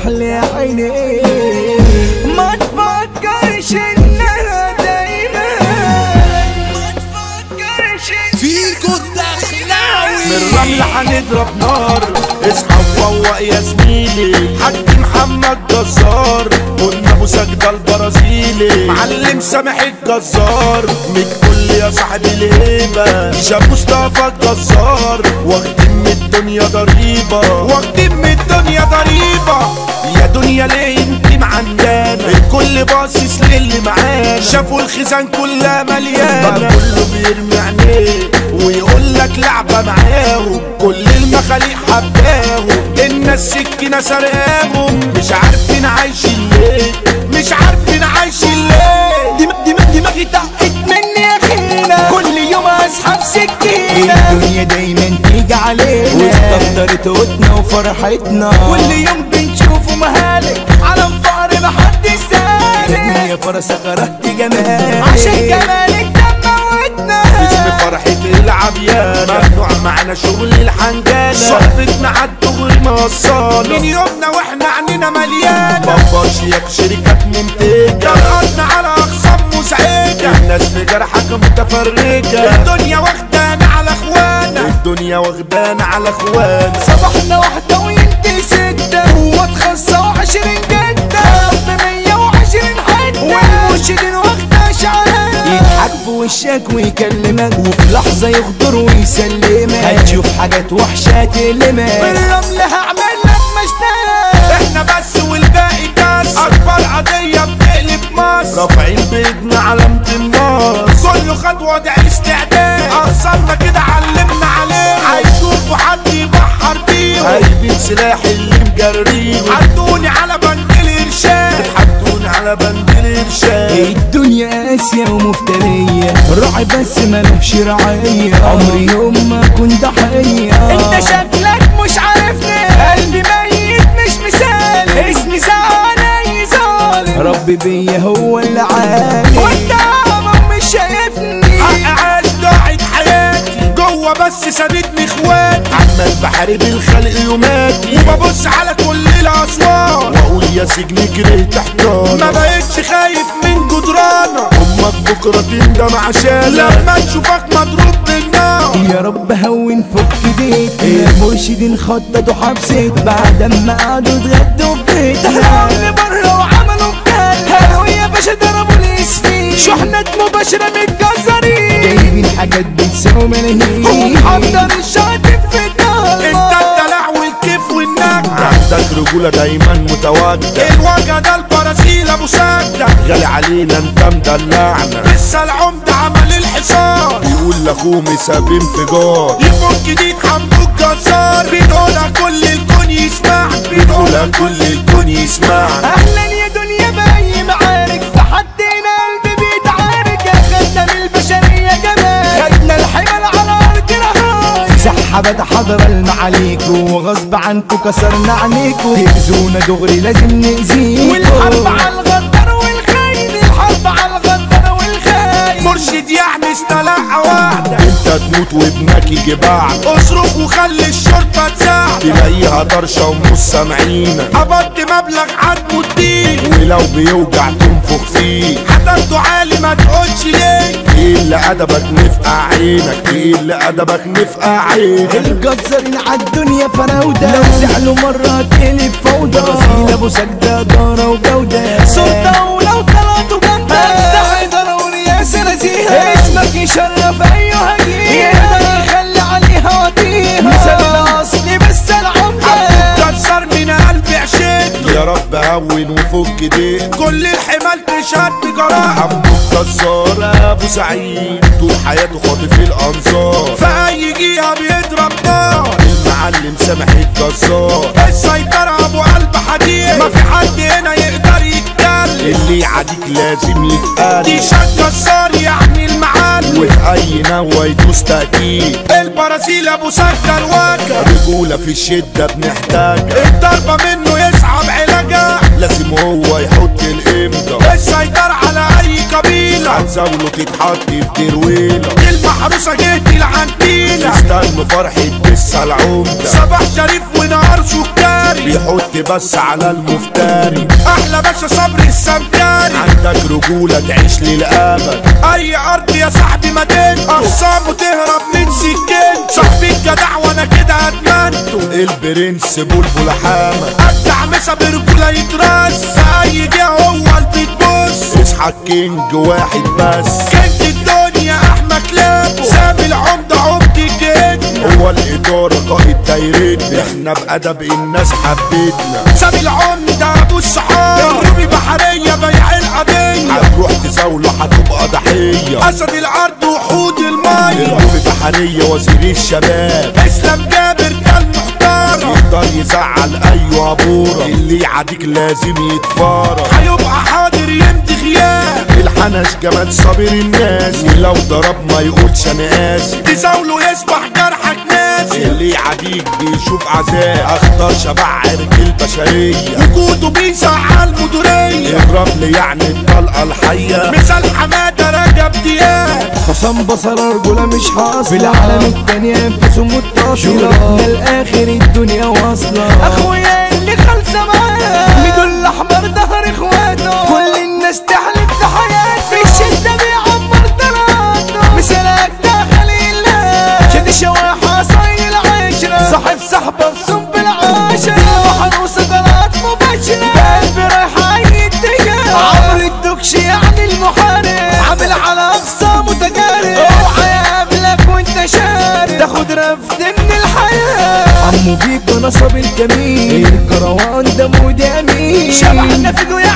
احلى عيني ما تفكرش انها دايما ما تفكرش فيكو الدخلاوي من رمل هنضرب نار اصحى وفوق يا زميلي حاج محمد جزار قلنا ابو سجدة البرازيلي معلم سامح الجزار من كل يا صاحبي الهيبة شاب مصطفى الجزار واخدين من الدنيا ضريبة واخدين من الدنيا ضريبة يا دنيا ليه انت معندانة الكل باصص للي معانا شافوا الخزان كلها مليانة بقى كله بيرمي عينيه ويقول لك لعبة معاهم كل المخاليق حباهم الناس سكينة سرقاهم مش عارفين عايشين ليه مش عارفين عايشين ليه دم- دم- دماغي طقت مني يا خينا كل يوم اسحب سكينة الدنيا دايما تيجي علينا واستقدرت قوتنا وفرحتنا كل يوم بنشوفه مهالك على فقر محدش سالك يا فرسة كرهت جمالك عشان جمالك دموتنا اسم فرحة العبيانة ممنوع معنا شغل الحنجانة صحبتنا عالدغري موصالة من يومنا واحنا عنينا مليانة باباش ياك شركات منتجة جرأتنا على أخصام مزعجة الناس في جرحك متفرجة الدنيا واخدانا على اخوانا الدنيا واخدانا على اخوانا صباحنا واحدة وينتي ستة واتخصى وعشرين جدة رب مية وعشرين حتة والمرشدين واخدة شعرها يضحك في وشك ويكلمك وفي لحظة يغدر ويسلمك هتشوف حاجات وحشة تلمك بالرمل هعمل لك مشتاق احنا بس والباقي كاس اكبر قضية بتقلب مصر رافعين بايدنا علامة الناس كله خد وضع الاستعداد اخصرنا كده علمنا عليه هيشوفوا حد يبحر بيهم هيبين سلاح اللي مجريهم حطوني على بند الارشاد حطوني على بند الارشاد الدنيا قاسية ومفترية راعي بس ملوش رعاية عمري يوم ما كنت ضحية انت شكلك مش عارفني قلبي ميت مش مثالي اسمي زعلان ظالم ربي بيا هو اللي عالي وانت عمر مش شايفني حق عاش ضاعت حياتي جوه بس سابتني اخواتي عمال بحارب الخلق يوماتي وببص على كل الاصوات واقول يا سجن كرهت احتار ما بقتش خايف من جدرانة امك بكره تندم عشان لما تشوفك مضروب بالنار يا رب هون فك بيتنا مرشدين خططوا حبسك بعد ما قعدوا اتغدوا في بيتنا اللي بره وعملوا بكال قالوا يا باشا ضربوا الاسفين شحنات مباشرة متجزرين جايبين حاجات بتساوي ملايين ومحضر الشاطئ في الدار انت الدلع والكيف والنجدة عندك رجولة دايما متواجدة الوجه ده البرازيل ابو سجدة غالي علينا انت مدلعنا لسه العمدة عمل الحصار يقول لاخوه مساب انفجار يفك دي حمدوك جزار بنقولها كل الكون يسمع بنقولها كل الكون يسمع اهلا يا دنيا باي معارك في حدنا قلبي بيتعارك خدنا من البشرية جمال خدنا الحمل على ارض رهاي سحبت حضر المعاليك وغصب عنكو كسرنا عينيكو تأذونا دغري لازم نأذيكو والحرب على الغدر والخاين الحرب على الغدر والخاين مرشد يعني استلقى واحدة انت تموت وابنك يجي بعد اصرخ وخلي الشرطة تساعد تلاقيها طرشة ومش سامعينك قبضت مبلغ عدمه الدين ولو بيوجع تنفخ فيه هتاخده عالي ما تقولش ليه ايه اللي ادبك نفقع عينك ايه اللي ادبك نفقع عينك الجزارين عالدنيا فراودة لو زعلوا مرة تقلب فوضى برازيل ابو سجدة دارة وجودة سلطة ولو طلعتوا جنبك ده إدارة ورياسة نزيهة اسمك يشرف ايها جيل يقدر يخلي عليها وطيها مثال اصلي بس العمدة كسر من قلبي عشيت يا رب هون وفك دي كل الحمال تشهد بجراحة عبده الجزار ابو سعيد طول حياته خاطف الانظار في اي جهه بيضرب نار المعلم سامح الجزار السيطرة ابو قلب حديد ما في حد هنا يقدر يتكلم اللي يعاديك لازم يتقال دي شك جزار يعني المعلم وفي اي نوى يدوس تأكيد البرازيل ابو سكة الواجهة رجولة في الشدة بنحتاج الضربة منه يصعب علاجها لازم هو يحط الامضة السيطرة على اي قبيلة هتزاوله تتحط في ترويلة المحروسة جيت العنتيلة استنوا فرحة لسه العمدة صباح شريف ونهار سكري بيحط بس على المفتري احلى باشا صبري السمكري عندك رجولة تعيش للأبد اي ارض يا صاحبي مدينته اخصامه تهرب من سكين صاحبي الجدع وانا كده ادمنته البرنس بلبل حامة ابدع مسا برجولة يتراس في اي جهة هو البيت بص اصحى الكينج واحد بس كينج الدنيا احمد لابو سامي العمدة عمدي جدا هو الإدارة قائد دايرتنا احنا بأدب الناس حبيتنا سامي العمدة أبو الصحاب الرومي بحرية بيع القضية هتروح تزاوله هتبقى ضحية أسد الأرض وحود المية الرومي بحرية وزير الشباب اسلام جابر ده المحترم يقدر يزعل أيوة بورة اللي يعاديك لازم يتفارق هيبقى حاضر يمضي غياب الحنش جمال صابر الناس ولو ضرب ما يقولش انا اسف تزاوله يصبح جرحك ناسي اللي يعاديك بيشوف عذاب اختار شبع عرق البشرية وجوده بيزعل مديرية الرمل يعني الطلقة الحية مثال حمادة رجب دياب حسام بصر رجولة مش حاصلة في العالم التانية انفسهم متصلة من الاخر الدنيا واصلة اخويا اللي خالصة معاه ميدو الاحمر ظهر اخواته كل الناس تحلف بحياته في الشدة بيعمر دراته مثالك داخل الله شد شواحة صايل عشرة صاحب صاحبه بصب العاشرة وحروس بنات مباشرة بقلبي رايحة يتجاه عمرو الدكش يعني المحارب عامل على اقصى متجارب اوعى يقابلك وانت شارب تاخد رفد من الحياة عمو بيك ونصب الجميل الكروان ده مودي امين شبحنا في